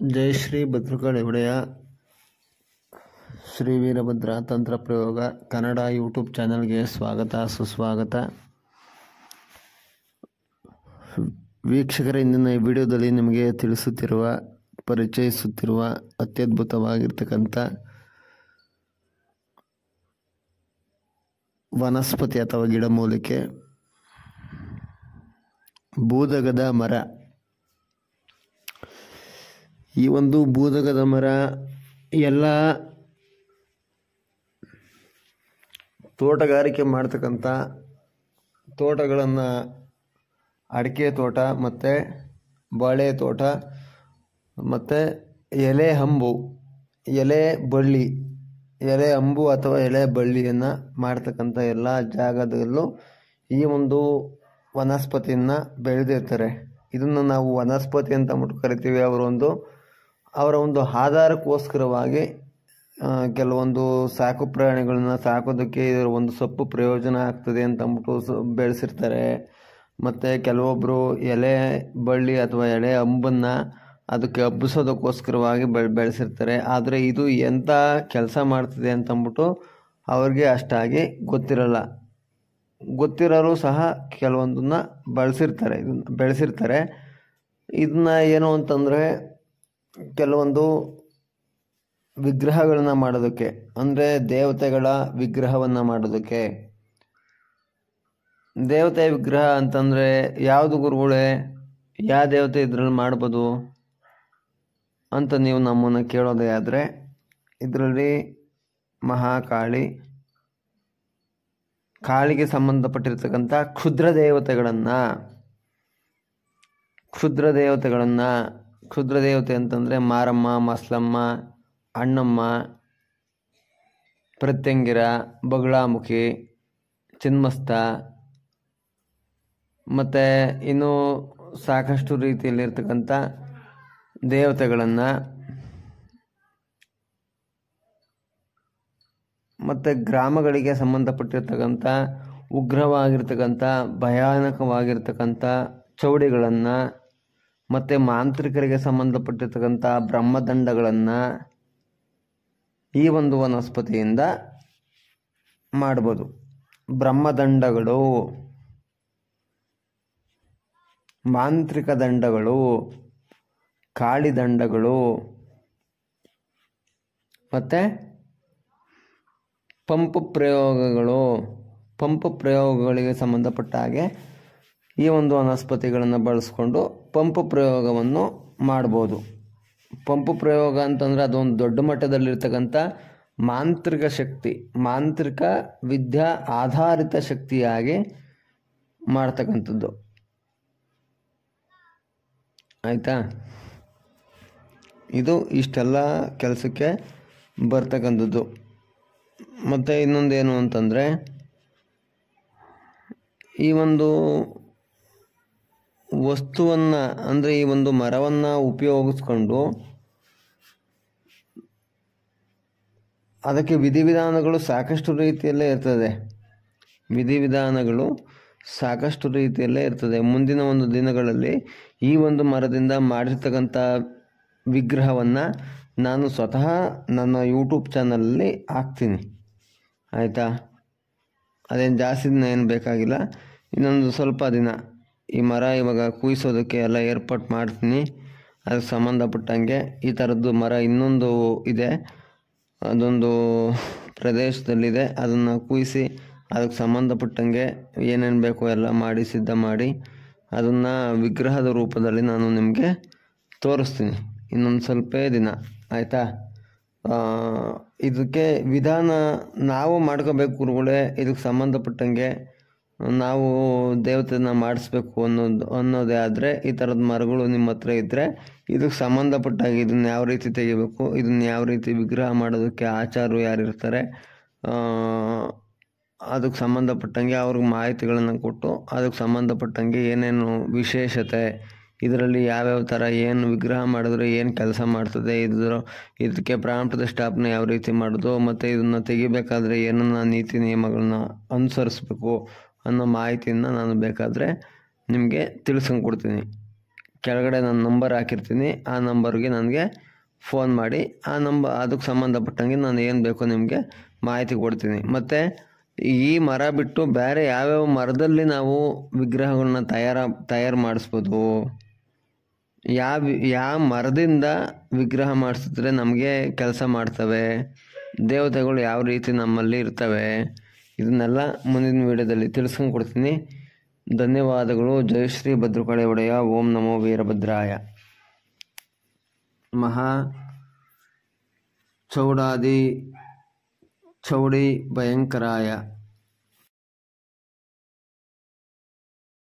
ಜೈ ಶ್ರೀ ಭದ್ರಕಾಳಿ ಒಡೆಯ ಶ್ರೀ ವೀರಭದ್ರ ತಂತ್ರ ಪ್ರಯೋಗ ಕನ್ನಡ ಯೂಟ್ಯೂಬ್ ಚಾನಲ್ಗೆ ಸ್ವಾಗತ ಸುಸ್ವಾಗತ ವೀಕ್ಷಕರ ಇಂದಿನ ಈ ವಿಡಿಯೋದಲ್ಲಿ ನಿಮಗೆ ತಿಳಿಸುತ್ತಿರುವ ಪರಿಚಯಿಸುತ್ತಿರುವ ಅತ್ಯದ್ಭುತವಾಗಿರ್ತಕ್ಕಂಥ ವನಸ್ಪತಿ ಅಥವಾ ಗಿಡಮೂಲಿಕೆ ಬೂದಗದ ಮರ ಈ ಒಂದು ಬೂದಗದ ಮರ ಎಲ್ಲ ತೋಟಗಾರಿಕೆ ಮಾಡ್ತಕ್ಕಂಥ ತೋಟಗಳನ್ನು ಅಡಿಕೆ ತೋಟ ಮತ್ತು ಬಾಳೆ ತೋಟ ಮತ್ತು ಎಲೆ ಹಂಬು ಎಲೆ ಬಳ್ಳಿ ಎಲೆ ಅಂಬು ಅಥವಾ ಎಲೆ ಬಳ್ಳಿಯನ್ನು ಮಾಡ್ತಕ್ಕಂಥ ಎಲ್ಲ ಜಾಗದಲ್ಲೂ ಈ ಒಂದು ವನಸ್ಪತಿಯನ್ನು ಬೆಳೆದಿರ್ತಾರೆ ಇದನ್ನು ನಾವು ವನಸ್ಪತಿ ಅಂತ ಅಂದ್ಬಿಟ್ಟು ಕರಿತೀವಿ ಅವರ ಒಂದು ಅವರ ಒಂದು ಆಧಾರಕ್ಕೋಸ್ಕರವಾಗಿ ಆ, ಕೆಲವೊಂದು ಸಾಕು ಪ್ರಾಣಿಗಳನ್ನ ಸಾಕೋದಕ್ಕೆ ಇದರ ಒಂದು ಸೊಪ್ಪು ಪ್ರಯೋಜನ ಆಗ್ತದೆ ಅಂತ ಅಂದ್ಬಿಟ್ಟು ಸ ಬೆಳೆಸಿರ್ತಾರೆ ಮತ್ತು ಕೆಲವೊಬ್ಬರು ಎಲೆ ಬಳ್ಳಿ ಅಥವಾ ಎಲೆ ಅಂಬನ್ನು ಅದಕ್ಕೆ ಹಬ್ಬಿಸೋದಕ್ಕೋಸ್ಕರವಾಗಿ ಬೆಳೆ ಬೆಳೆಸಿರ್ತಾರೆ ಆದರೆ ಇದು ಎಂಥ ಕೆಲಸ ಮಾಡ್ತದೆ ಅಂತ ಅಂದ್ಬಿಟ್ಟು ಅವ್ರಿಗೆ ಅಷ್ಟಾಗಿ ಗೊತ್ತಿರಲ್ಲ ಗೊತ್ತಿರೋರು ಸಹ ಕೆಲವೊಂದನ್ನ ಬಳಸಿರ್ತಾರೆ ಇದನ್ನ ಬೆಳೆಸಿರ್ತಾರೆ ಇದನ್ನ ಏನು ಅಂತಂದರೆ ಕೆಲವೊಂದು ವಿಗ್ರಹಗಳನ್ನ ಮಾಡೋದಕ್ಕೆ ಅಂದರೆ ದೇವತೆಗಳ ವಿಗ್ರಹವನ್ನು ಮಾಡೋದಕ್ಕೆ ದೇವತೆ ವಿಗ್ರಹ ಅಂತಂದರೆ ಯಾವುದು ಗುರುಗಳೇ ಯಾವ ದೇವತೆ ಇದ್ರಲ್ಲಿ ಮಾಡ್ಬೋದು ಅಂತ ನೀವು ನಮ್ಮನ್ನು ಕೇಳೋದೇ ಆದರೆ ಇದರಲ್ಲಿ ಮಹಾಕಾಳಿ ಕಾಳಿಗೆ ಸಂಬಂಧಪಟ್ಟಿರ್ತಕ್ಕಂಥ ಕ್ಷುದ್ರ ದೇವತೆಗಳನ್ನು ಕ್ಷುದ್ರ ದೇವತೆಗಳನ್ನು ಕ್ಷುದ್ರ ದೇವತೆ ಅಂತಂದರೆ ಮಾರಮ್ಮ ಮಸ್ಲಮ್ಮ ಅಣ್ಣಮ್ಮ ಪ್ರತ್ಯಂಗಿರ ಬಗಳಾಮುಖಿ ಚಿನ್ಮಸ್ತ ಮತ್ತು ಇನ್ನೂ ಸಾಕಷ್ಟು ರೀತಿಯಲ್ಲಿರ್ತಕ್ಕಂಥ ದೇವತೆಗಳನ್ನು ಮತ್ತು ಗ್ರಾಮಗಳಿಗೆ ಸಂಬಂಧಪಟ್ಟಿರ್ತಕ್ಕಂಥ ಉಗ್ರವಾಗಿರ್ತಕ್ಕಂಥ ಭಯಾನಕವಾಗಿರ್ತಕ್ಕಂಥ ಚೌಡಿಗಳನ್ನು ಮತ್ತು ಮಾಂತ್ರಿಕರಿಗೆ ಸಂಬಂಧಪಟ್ಟಿರ್ತಕ್ಕಂಥ ಬ್ರಹ್ಮದಂಡಗಳನ್ನು ಈ ಒಂದು ವನಸ್ಪತಿಯಿಂದ ಮಾಡ್ಬೋದು ಬ್ರಹ್ಮದಂಡಗಳು ಮಾಂತ್ರಿಕ ದಂಡಗಳು ಕಾಳಿದಂಡಗಳು ಮತ್ತು ಪಂಪ್ ಪ್ರಯೋಗಗಳು ಪಂಪ್ ಪ್ರಯೋಗಗಳಿಗೆ ಸಂಬಂಧಪಟ್ಟ ಹಾಗೆ ಈ ಒಂದು ವನಸ್ಪತಿಗಳನ್ನು ಬಳಸ್ಕೊಂಡು ಪಂಪ್ ಪ್ರಯೋಗವನ್ನು ಮಾಡ್ಬೋದು ಪಂಪ್ ಪ್ರಯೋಗ ಅಂತಂದರೆ ಅದೊಂದು ದೊಡ್ಡ ಮಟ್ಟದಲ್ಲಿರ್ತಕ್ಕಂಥ ಮಾಂತ್ರಿಕ ಶಕ್ತಿ ಮಾಂತ್ರಿಕ ವಿದ್ಯಾ ಆಧಾರಿತ ಶಕ್ತಿಯಾಗಿ ಮಾಡ್ತಕ್ಕಂಥದ್ದು ಆಯಿತಾ ಇದು ಇಷ್ಟೆಲ್ಲ ಕೆಲಸಕ್ಕೆ ಬರ್ತಕ್ಕಂಥದ್ದು ಮತ್ತು ಇನ್ನೊಂದೇನು ಅಂತಂದರೆ ಈ ಒಂದು ವಸ್ತುವನ್ನು ಅಂದರೆ ಈ ಒಂದು ಮರವನ್ನು ಉಪಯೋಗಿಸ್ಕೊಂಡು ಅದಕ್ಕೆ ವಿಧಿವಿಧಾನಗಳು ಸಾಕಷ್ಟು ರೀತಿಯಲ್ಲೇ ಇರ್ತದೆ ವಿಧಿವಿಧಾನಗಳು ಸಾಕಷ್ಟು ರೀತಿಯಲ್ಲೇ ಇರ್ತದೆ ಮುಂದಿನ ಒಂದು ದಿನಗಳಲ್ಲಿ ಈ ಒಂದು ಮರದಿಂದ ಮಾಡಿರ್ತಕ್ಕಂಥ ವಿಗ್ರಹವನ್ನು ನಾನು ಸ್ವತಃ ನನ್ನ ಯೂಟ್ಯೂಬ್ ಚಾನಲಲ್ಲಿ ಹಾಕ್ತೀನಿ ಆಯಿತಾ ಅದೇನು ಜಾಸ್ತಿ ದಿನ ಏನು ಬೇಕಾಗಿಲ್ಲ ಇನ್ನೊಂದು ಸ್ವಲ್ಪ ದಿನ ಈ ಮರ ಇವಾಗ ಕುಯ್ಸೋದಕ್ಕೆ ಎಲ್ಲ ಏರ್ಪಾಟ್ ಮಾಡ್ತೀನಿ ಅದಕ್ಕೆ ಸಂಬಂಧಪಟ್ಟಂಗೆ ಈ ಥರದ್ದು ಮರ ಇನ್ನೊಂದು ಇದೆ ಅದೊಂದು ಪ್ರದೇಶದಲ್ಲಿದೆ ಅದನ್ನು ಕುಯ್ಸಿ ಅದಕ್ಕೆ ಸಂಬಂಧಪಟ್ಟಂಗೆ ಏನೇನು ಬೇಕೋ ಎಲ್ಲ ಮಾಡಿ ಸಿದ್ಧ ಮಾಡಿ ಅದನ್ನು ವಿಗ್ರಹದ ರೂಪದಲ್ಲಿ ನಾನು ನಿಮಗೆ ತೋರಿಸ್ತೀನಿ ಇನ್ನೊಂದು ಸ್ವಲ್ಪ ದಿನ ಆಯಿತಾ ಇದಕ್ಕೆ ವಿಧಾನ ನಾವು ಮಾಡ್ಕೋಬೇಕು ಗುರುಗಳೇ ಇದಕ್ಕೆ ಸಂಬಂಧಪಟ್ಟಂಗೆ ನಾವು ದೇವತೆನ ಮಾಡಿಸ್ಬೇಕು ಅನ್ನೋದು ಅನ್ನೋದೇ ಆದರೆ ಈ ಥರದ ಮರಗಳು ನಿಮ್ಮ ಹತ್ರ ಇದ್ದರೆ ಇದಕ್ಕೆ ಸಂಬಂಧಪಟ್ಟಾಗ ಇದನ್ನು ಯಾವ ರೀತಿ ತೆಗಿಬೇಕು ಇದನ್ನು ಯಾವ ರೀತಿ ವಿಗ್ರಹ ಮಾಡೋದಕ್ಕೆ ಆಚಾರರು ಯಾರಿರ್ತಾರೆ ಅದಕ್ಕೆ ಸಂಬಂಧಪಟ್ಟಂಗೆ ಅವ್ರಿಗೆ ಮಾಹಿತಿಗಳನ್ನು ಕೊಟ್ಟು ಅದಕ್ಕೆ ಸಂಬಂಧಪಟ್ಟಂಗೆ ಏನೇನು ವಿಶೇಷತೆ ಇದರಲ್ಲಿ ಯಾವ್ಯಾವ ಥರ ಏನು ವಿಗ್ರಹ ಮಾಡಿದ್ರೆ ಏನು ಕೆಲಸ ಮಾಡ್ತದೆ ಇದ್ರ ಇದಕ್ಕೆ ಪ್ರಾಣ ಪ್ರತಿಷ್ಠಾಪನೆ ಯಾವ ರೀತಿ ಮಾಡೋದು ಮತ್ತು ಇದನ್ನು ತೆಗಿಬೇಕಾದ್ರೆ ಏನನ್ನ ನೀತಿ ನಿಯಮಗಳನ್ನ ಅನುಸರಿಸ್ಬೇಕು ಅನ್ನೋ ಮಾಹಿತಿಯನ್ನು ನಾನು ಬೇಕಾದರೆ ನಿಮಗೆ ತಿಳಿಸ್ಕೊಂಡು ಕೊಡ್ತೀನಿ ಕೆಳಗಡೆ ನನ್ನ ನಂಬರ್ ಹಾಕಿರ್ತೀನಿ ಆ ನಂಬರ್ಗೆ ನನಗೆ ಫೋನ್ ಮಾಡಿ ಆ ನಂಬರ್ ಅದಕ್ಕೆ ಸಂಬಂಧಪಟ್ಟಂಗೆ ನಾನು ಏನು ಬೇಕೋ ನಿಮಗೆ ಮಾಹಿತಿ ಕೊಡ್ತೀನಿ ಮತ್ತು ಈ ಮರ ಬಿಟ್ಟು ಬೇರೆ ಯಾವ್ಯಾವ ಮರದಲ್ಲಿ ನಾವು ವಿಗ್ರಹಗಳನ್ನ ತಯಾರ ತಯಾರು ಮಾಡಿಸ್ಬೋದು ಯಾವ ಯಾವ ಮರದಿಂದ ವಿಗ್ರಹ ಮಾಡಿಸಿದ್ರೆ ನಮಗೆ ಕೆಲಸ ಮಾಡ್ತವೆ ದೇವತೆಗಳು ಯಾವ ರೀತಿ ನಮ್ಮಲ್ಲಿ ಇರ್ತವೆ ಇದನ್ನೆಲ್ಲ ಮುಂದಿನ ವಿಡಿಯೋದಲ್ಲಿ ತಿಳಿಸ್ಕೊಂಡು ಕೊಡ್ತೀನಿ ಧನ್ಯವಾದಗಳು ಜೈ ಶ್ರೀ ಭದ್ರಕಾಳಿ ಒಡೆಯ ಓಂ ನಮೋ ವೀರಭದ್ರಾಯ ಮಹಾ ಚೌಡಾದಿ ಚೌಡಿ ಭಯಂಕರಾಯ